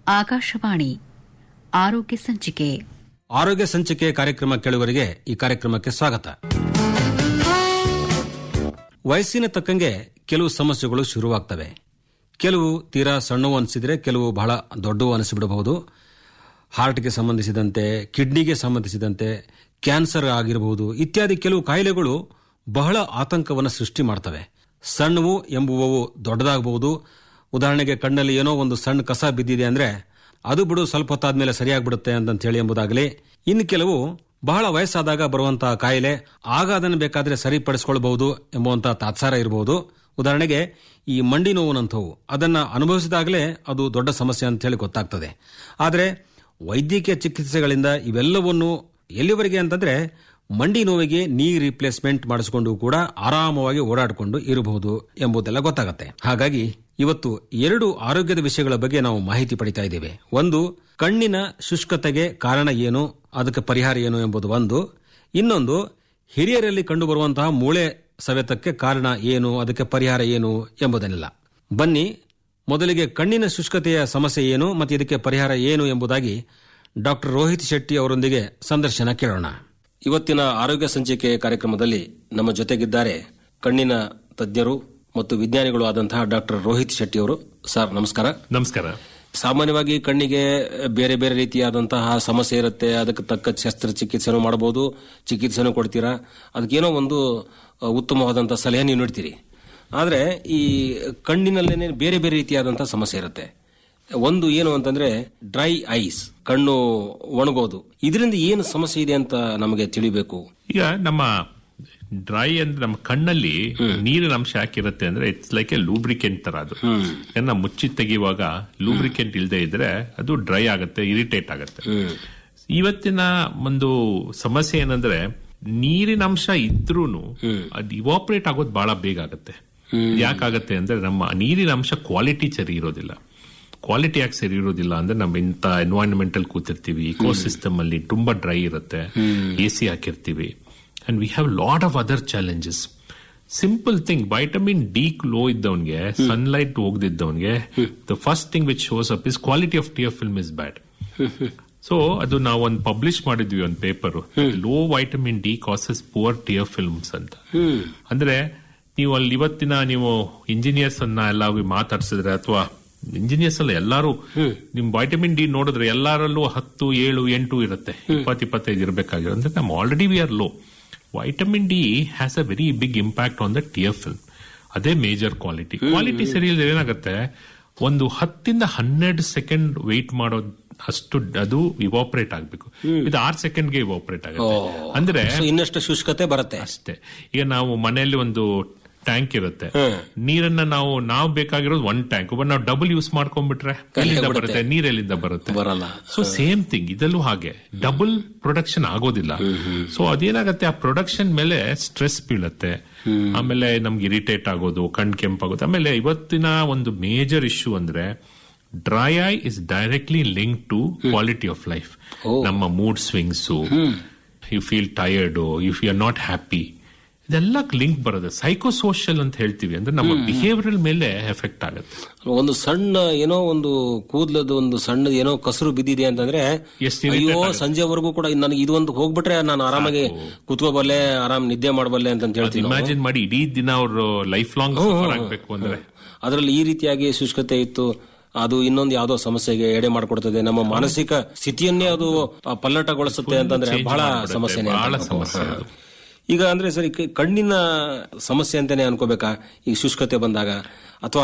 ಆಕಾಶವಾಣಿ ಆರೋಗ್ಯ ಸಂಚಿಕೆ ಆರೋಗ್ಯ ಸಂಚಿಕೆ ಕಾರ್ಯಕ್ರಮ ಕೇಳುವರಿಗೆ ಈ ಕಾರ್ಯಕ್ರಮಕ್ಕೆ ಸ್ವಾಗತ ವಯಸ್ಸಿನ ತಕ್ಕಂಗೆ ಕೆಲವು ಸಮಸ್ಯೆಗಳು ಶುರುವಾಗ್ತವೆ ಕೆಲವು ತೀರಾ ಸಣ್ಣವು ಅನಿಸಿದ್ರೆ ಕೆಲವು ಬಹಳ ದೊಡ್ಡವು ಅನಿಸಿಬಿಡಬಹುದು ಹಾರ್ಟ್ಗೆ ಸಂಬಂಧಿಸಿದಂತೆ ಕಿಡ್ನಿಗೆ ಸಂಬಂಧಿಸಿದಂತೆ ಕ್ಯಾನ್ಸರ್ ಆಗಿರಬಹುದು ಇತ್ಯಾದಿ ಕೆಲವು ಕಾಯಿಲೆಗಳು ಬಹಳ ಆತಂಕವನ್ನು ಸೃಷ್ಟಿ ಮಾಡ್ತವೆ ಸಣ್ಣವು ಎಂಬುವವು ದೊಡ್ಡದಾಗಬಹುದು ಉದಾಹರಣೆಗೆ ಕಣ್ಣಲ್ಲಿ ಏನೋ ಒಂದು ಸಣ್ಣ ಕಸ ಬಿದ್ದಿದೆ ಅಂದ್ರೆ ಅದು ಬಿಡು ಸ್ವಲ್ಪ ಹೊತ್ತಾದ್ಮೇಲೆ ಸರಿಯಾಗ್ಬಿಡುತ್ತೆ ಅಂತ ಹೇಳಿ ಎಂಬುದಾಗಲಿ ಇನ್ನು ಕೆಲವು ಬಹಳ ವಯಸ್ಸಾದಾಗ ಬರುವಂತಹ ಕಾಯಿಲೆ ಆಗ ಅದನ್ನು ಬೇಕಾದ್ರೆ ಸರಿಪಡಿಸಿಕೊಳ್ಳಬಹುದು ಎಂಬುವಂತಹ ತಾತ್ಸಾರ ಇರಬಹುದು ಉದಾಹರಣೆಗೆ ಈ ಮಂಡಿ ನೋವುನಂಥವು ಅದನ್ನ ಅನುಭವಿಸಿದಾಗಲೇ ಅದು ದೊಡ್ಡ ಸಮಸ್ಯೆ ಅಂತ ಹೇಳಿ ಗೊತ್ತಾಗ್ತದೆ ಆದರೆ ವೈದ್ಯಕೀಯ ಚಿಕಿತ್ಸೆಗಳಿಂದ ಇವೆಲ್ಲವನ್ನು ಎಲ್ಲಿವರೆಗೆ ಅಂತಂದ್ರೆ ಮಂಡಿ ನೋವಿಗೆ ನೀ ರಿಪ್ಲೇಸ್ಮೆಂಟ್ ಮಾಡಿಸಿಕೊಂಡು ಕೂಡ ಆರಾಮವಾಗಿ ಓಡಾಡಿಕೊಂಡು ಇರಬಹುದು ಎಂಬುದೆಲ್ಲ ಗೊತ್ತಾಗತ್ತೆ ಹಾಗಾಗಿ ಇವತ್ತು ಎರಡು ಆರೋಗ್ಯದ ವಿಷಯಗಳ ಬಗ್ಗೆ ನಾವು ಮಾಹಿತಿ ಪಡಿತಾ ಇದ್ದೇವೆ ಒಂದು ಕಣ್ಣಿನ ಶುಷ್ಕತೆಗೆ ಕಾರಣ ಏನು ಅದಕ್ಕೆ ಪರಿಹಾರ ಏನು ಎಂಬುದು ಒಂದು ಇನ್ನೊಂದು ಹಿರಿಯರಲ್ಲಿ ಕಂಡುಬರುವಂತಹ ಮೂಳೆ ಸವೆತಕ್ಕೆ ಕಾರಣ ಏನು ಅದಕ್ಕೆ ಪರಿಹಾರ ಏನು ಎಂಬುದನ್ನೆಲ್ಲ ಬನ್ನಿ ಮೊದಲಿಗೆ ಕಣ್ಣಿನ ಶುಷ್ಕತೆಯ ಸಮಸ್ಯೆ ಏನು ಮತ್ತು ಇದಕ್ಕೆ ಪರಿಹಾರ ಏನು ಎಂಬುದಾಗಿ ಡಾಕ್ಟರ್ ರೋಹಿತ್ ಶೆಟ್ಟಿ ಅವರೊಂದಿಗೆ ಸಂದರ್ಶನ ಕೇಳೋಣ ಇವತ್ತಿನ ಆರೋಗ್ಯ ಸಂಚಿಕೆ ಕಾರ್ಯಕ್ರಮದಲ್ಲಿ ನಮ್ಮ ಜೊತೆಗಿದ್ದಾರೆ ಕಣ್ಣಿನ ತಜ್ಞರು ಮತ್ತು ವಿಜ್ಞಾನಿಗಳು ಆದಂತಹ ಡಾಕ್ಟರ್ ರೋಹಿತ್ ಶೆಟ್ಟಿ ಅವರು ಸರ್ ನಮಸ್ಕಾರ ನಮಸ್ಕಾರ ಸಾಮಾನ್ಯವಾಗಿ ಕಣ್ಣಿಗೆ ಬೇರೆ ಬೇರೆ ರೀತಿಯಾದಂತಹ ಸಮಸ್ಯೆ ಇರುತ್ತೆ ಅದಕ್ಕೆ ತಕ್ಕ ಶಸ್ತ್ರಚಿಕಿತ್ಸೆನೂ ಮಾಡಬಹುದು ಚಿಕಿತ್ಸೆನೂ ಕೊಡ್ತೀರಾ ಅದಕ್ಕೇನೋ ಒಂದು ಅಹ್, ಉತ್ತಮವಾದಂತಹ ಸಲಹೆ ನೀವು ನೀಡ್ತೀರಿ ಆದರೆ ಈ ಕಣ್ಣಿನಲ್ಲೇನೆ ಬೇರೆ ಬೇರೆ ರೀತಿಯಾದಂತಹ ಸಮಸ್ಯೆ ಇರುತ್ತೆ ಒಂದು ಏನು ಅಂತಂದ್ರೆ ಡ್ರೈ ಐಸ್ ಕಣ್ಣು ಒಣಗೋದು ಇದರಿಂದ ಏನು ಸಮಸ್ಯೆ ಇದೆ ಅಂತ ನಮಗೆ ತಿಳಿಬೇಕು ಈಗ ನಮ್ಮ ಡ್ರೈ ಅಂದ್ರೆ ನಮ್ಮ ಕಣ್ಣಲ್ಲಿ ನೀರಿನ ಅಂಶ ಹಾಕಿರುತ್ತೆ ಅಂದ್ರೆ ಇಟ್ಸ್ ಲೈಕ್ ಎ ಲೂಬ್ರಿಕೆಂಟ್ ತರ ಅದು ಏನ ಮುಚ್ಚಿ ತೆಗೆಯುವಾಗ ಲೂಬ್ರಿಕೆಂಟ್ ಇಲ್ಲದೆ ಇದ್ರೆ ಅದು ಡ್ರೈ ಆಗುತ್ತೆ ಇರಿಟೇಟ್ ಆಗುತ್ತೆ ಇವತ್ತಿನ ಒಂದು ಸಮಸ್ಯೆ ಏನಂದ್ರೆ ನೀರಿನ ಅಂಶ ಇದ್ರೂನು ಅದು ಇವಾಪರೇಟ್ ಆಗೋದು ಬಹಳ ಬೇಗ ಆಗುತ್ತೆ ಯಾಕಾಗತ್ತೆ ಅಂದ್ರೆ ನಮ್ಮ ನೀರಿನ ಅಂಶ ಕ್ವಾಲಿಟಿ ಸರಿ ಇರೋದಿಲ್ಲ ಕ್ವಾಲಿಟಿ ಯಾಕೆ ಸರಿ ಇರೋದಿಲ್ಲ ಅಂದ್ರೆ ನಮ್ಮ ಇಂಥ ಎನ್ವೈರನ್ಮೆಂಟ್ ಅಲ್ಲಿ ಕೂತಿರ್ತೀವಿ ಇಕೋ ಸಿಸ್ಟಮ್ ಅಲ್ಲಿ ತುಂಬಾ ಡ್ರೈ ಇರುತ್ತೆ ಎ ಸಿ ಹಾಕಿರ್ತೀವಿ and we have lot of other challenges simple thing vitamin D low ಇದ್ದವನ್ಗೆ ಸನ್ಲೈಟ್ ಹೋಗದಿದ್ದವನ್ಗೆ the first thing which shows up is quality of tear film is bad so ಅದು ನಾವು ಒಂದು publish ಮಾಡಿದ್ವಿ ಒಂದು paper low vitamin D causes poor tear films ಅಂತ ಅಂದ್ರೆ ನೀವು ಅಲ್ಲಿ ಇವತ್ತಿನ ನೀವು ಇಂಜಿನಿಯರ್ಸ್ ಅನ್ನ ಎಲ್ಲ ಮಾತಾಡ್ಸಿದ್ರೆ ಅಥವಾ ಇಂಜಿನಿಯರ್ಸ್ ಅಲ್ಲ ಎಲ್ಲಾರು ನಿಮ್ ವೈಟಮಿನ್ ಡಿ ನೋಡಿದ್ರೆ ಎಲ್ಲರಲ್ಲೂ ಹತ್ತು ಏಳು ಎಂಟು ಇರುತ್ತೆ ಇಪ್ಪತ್ ಇಪ್ಪತ್ತೈದು ಇರಬೇಕಾಗಿರೋ ಅಂದ್ರೆ ನಮ್ಮ already we are low vitamin D has a very big impact on the tear film ಅದೇ ಮೇಜರ್ ಕ್ವಾಲಿಟಿ ಕ್ವಾಲಿಟಿ ಸರಿ ಇಲ್ಲದೆ ಏನಾಗುತ್ತೆ ಒಂದು ಹತ್ತಿಂದ ಹನ್ನೆರಡು ಸೆಕೆಂಡ್ ವೆಯ್ಟ್ ಮಾಡೋದು ಅಷ್ಟು ಅದು ಇವಾಪರೇಟ್ ಆಗ್ಬೇಕು ಇದು ಆರ್ ಸೆಕೆಂಡ್ಗೆ ಇವಾಪರೇಟ್ ಆಗುತ್ತೆ ಅಂದ್ರೆ ಸೊ ಇನ್ನಷ್ಟು ಶುಷ್ಕತೆ ಬರುತ್ತೆ ಅಷ್ಟೇ ಈಗ ನಾವು ಮನೆಯಲ್ಲಿ ಒಂದು ಟ್ಯಾಂಕ್ ಇರುತ್ತೆ ನೀರನ್ನ ನಾವು ನಾವು ಬೇಕಾಗಿರೋದು ಒನ್ ಟ್ಯಾಂಕ್ ಬಟ್ ನಾವು ಡಬಲ್ ಯೂಸ್ ಮಾಡ್ಕೊಂಡ್ಬಿಟ್ರೆ ಎಲ್ಲಿಂದ ಬರುತ್ತೆ ನೀರೆಲ್ಲಿಂದ ಬರುತ್ತೆ ಬರಲ್ಲ ಸೊ ಸೇಮ್ ಥಿಂಗ್ ಇದಲ್ಲೂ ಹಾಗೆ ಡಬಲ್ ಪ್ರೊಡಕ್ಷನ್ ಆಗೋದಿಲ್ಲ ಸೊ ಅದೇನಾಗತ್ತೆ ಆ ಪ್ರೊಡಕ್ಷನ್ ಮೇಲೆ ಸ್ಟ್ರೆಸ್ ಬೀಳುತ್ತೆ ಆಮೇಲೆ ನಮ್ಗೆ ಇರಿಟೇಟ್ ಆಗೋದು ಕಣ್ ಕೆಂಪಾಗೋದು ಆಮೇಲೆ ಇವತ್ತಿನ ಒಂದು ಮೇಜರ್ ಇಶ್ಯೂ ಅಂದ್ರೆ dry eye is directly link to quality of life ನಮ್ಮ mood swings you feel tired if you are not happy ಇದೆಲ್ಲ ಲಿಂಕ್ ಬರುತ್ತೆ ಸೈಕೋಸೋಷಿಯಲ್ ಅಂತ ಹೇಳ್ತೀವಿ ಅಂದ್ರೆ ನಮ್ಮ ಬಿಹೇವಿಯರ್ ಮೇಲೆ ಎಫೆಕ್ಟ್ ಆಗುತ್ತೆ ಒಂದು ಸಣ್ಣ ಏನೋ ಒಂದು ಕೂದಲದ ಒಂದು ಸಣ್ಣದ ಏನೋ ಕಸರು ಬಿದ್ದಿದೆ ಅಂತಂದ್ರೆ ಎಷ್ಟ್ irritate ಅಯ್ಯೋ ಆಗುತ್ತೆ. ಸಂಜೆವರೆಗೂ ಕೂಡ ನನಗೆ ಇದು ಒಂದು ಹೋಗ್ಬಿಟ್ರೆ ನಾನು ಆರಾಮಾಗಿ ಕುತ್ಕೋಬಲ್ಲೆ ಆರಾಮ್ ನಿದ್ದೆ ಮಾಡಬಲ್ಲೆ ಅಂತ ಹೇಳ್ತೀನಿ ನಾವು. ಇಮ್ಯಾಜಿನ್ ಮಾಡಿ ಇಡೀ ದಿನ ಅವರು ಲೈಫ್ ಲಾಂಗ್ ಆಗ್ಬೇಕು ಅಂದ್ರೆ ಅದರಲ್ಲಿ ಈ ರೀತಿಯಾಗಿ ಶುಷ್ಕತೆ ಇತ್ತು ಅದು ಇನ್ನೊಂದು ಯಾವ್ದೋ ಸಮಸ್ಯೆಗೆ ಎಡೆ ಮಾಡಿಕೊಡ್ತದೆ ನಮ್ಮ ಮಾನಸಿಕ ಸ್ಥಿತಿಯನ್ನೇ ಅದು ಆ, ಪಲ್ಲಟಗೊಳಿಸುತ್ತೆ ಅಂತಂದ್ರೆ change ಬಹಳ ಮಾಡ್ಬಿಡುತ್ತೆ. ಸಮಸ್ಯೆನೇ ಅಂತ ಬಹಳ ಅನ್ಕೋಬಹುದು. ಸಮಸ್ಯೆ ಅದು. ಈಗ ಅಂದ್ರೆ ಸರಿ ಕ- ಕಣ್ಣಿನ ಸಮಸ್ಯೆ ಅಂತಾನೆ ಅನ್ಕೋಬೇಕಾ ಈ ಶುಷ್ಕತೆ ಬಂದಾಗ ಅಥವಾ